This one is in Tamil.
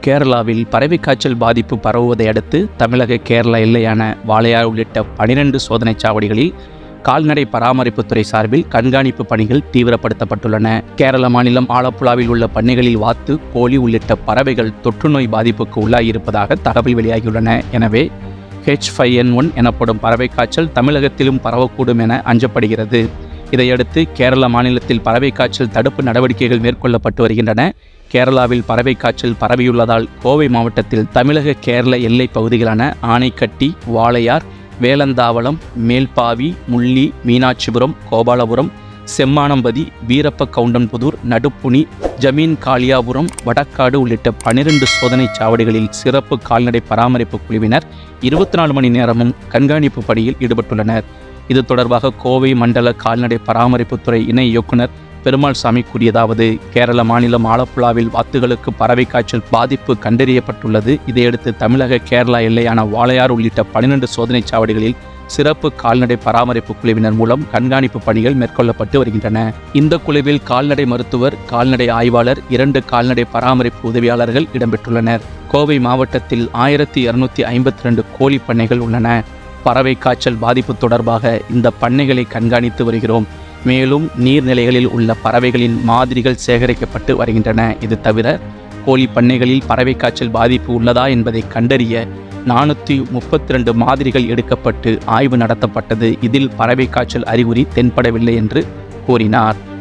கேரளாவில் பறவை காய்ச்சல் பாதிப்பு பரவுவதை அடுத்து தமிழக கேரள எல்லையான வாளையார் உள்ளிட்ட பனிரெண்டு சோதனைச் சாவடிகளில் கால்நடை பராமரிப்புத்துறை சார்பில் கண்காணிப்பு பணிகள் தீவிரப்படுத்தப்பட்டுள்ளன கேரள மாநிலம் ஆலப்புழாவில் உள்ள பண்ணைகளில் வாத்து கோழி உள்ளிட்ட பறவைகள் தொற்றுநோய் பாதிப்புக்கு உள்ளாகியிருப்பதாக தகவல் வெளியாகியுள்ளன எனவே ஹெச் ஃபைவ் என் ஒன் எனப்படும் பறவை காய்ச்சல் தமிழகத்திலும் பரவக்கூடும் என அஞ்சப்படுகிறது இதையடுத்து கேரள மாநிலத்தில் பறவை காய்ச்சல் தடுப்பு நடவடிக்கைகள் மேற்கொள்ளப்பட்டு வருகின்றன கேரளாவில் பறவை காய்ச்சல் பரவியுள்ளதால் கோவை மாவட்டத்தில் தமிழக கேரள எல்லைப் பகுதிகளான ஆனைக்கட்டி வாளையார் வேலந்தாவளம் மேல்பாவி முள்ளி மீனாட்சிபுரம் கோபாலபுரம் செம்மானம்பதி வீரப்ப கவுண்டன்புதூர் நடுப்புனி ஜமீன் காளியாபுரம் வடக்காடு உள்ளிட்ட பனிரெண்டு சோதனைச் சாவடிகளில் சிறப்பு கால்நடை பராமரிப்பு குழுவினர் இருபத்தி நாலு மணி நேரமும் கண்காணிப்பு பணியில் ஈடுபட்டுள்ளனர் இது தொடர்பாக கோவை மண்டல கால்நடை பராமரிப்புத்துறை இணை இயக்குனர் பெருமாள் சாமி கூறியதாவது கேரள மாநிலம் ஆலப்புழாவில் வாத்துகளுக்கு பறவை காய்ச்சல் பாதிப்பு கண்டறியப்பட்டுள்ளது இதையடுத்து தமிழக கேரளா எல்லையான வாளையார் உள்ளிட்ட பன்னிரண்டு சோதனைச் சாவடிகளில் சிறப்பு கால்நடை பராமரிப்பு குழுவினர் மூலம் கண்காணிப்பு பணிகள் மேற்கொள்ளப்பட்டு வருகின்றன இந்த குழுவில் கால்நடை மருத்துவர் கால்நடை ஆய்வாளர் இரண்டு கால்நடை பராமரிப்பு உதவியாளர்கள் இடம்பெற்றுள்ளனர் கோவை மாவட்டத்தில் ஆயிரத்தி இருநூத்தி ஐம்பத்தி ரெண்டு கோழி பண்ணைகள் உள்ளன பறவை காய்ச்சல் பாதிப்பு தொடர்பாக இந்த பண்ணைகளை கண்காணித்து வருகிறோம் மேலும் நீர்நிலைகளில் உள்ள பறவைகளின் மாதிரிகள் சேகரிக்கப்பட்டு வருகின்றன இது தவிர கோழி பண்ணைகளில் பறவை காய்ச்சல் பாதிப்பு உள்ளதா என்பதை கண்டறிய நானூற்றி முப்பத்தி ரெண்டு மாதிரிகள் எடுக்கப்பட்டு ஆய்வு நடத்தப்பட்டது இதில் பறவை காய்ச்சல் அறிகுறி தென்படவில்லை என்று கூறினார்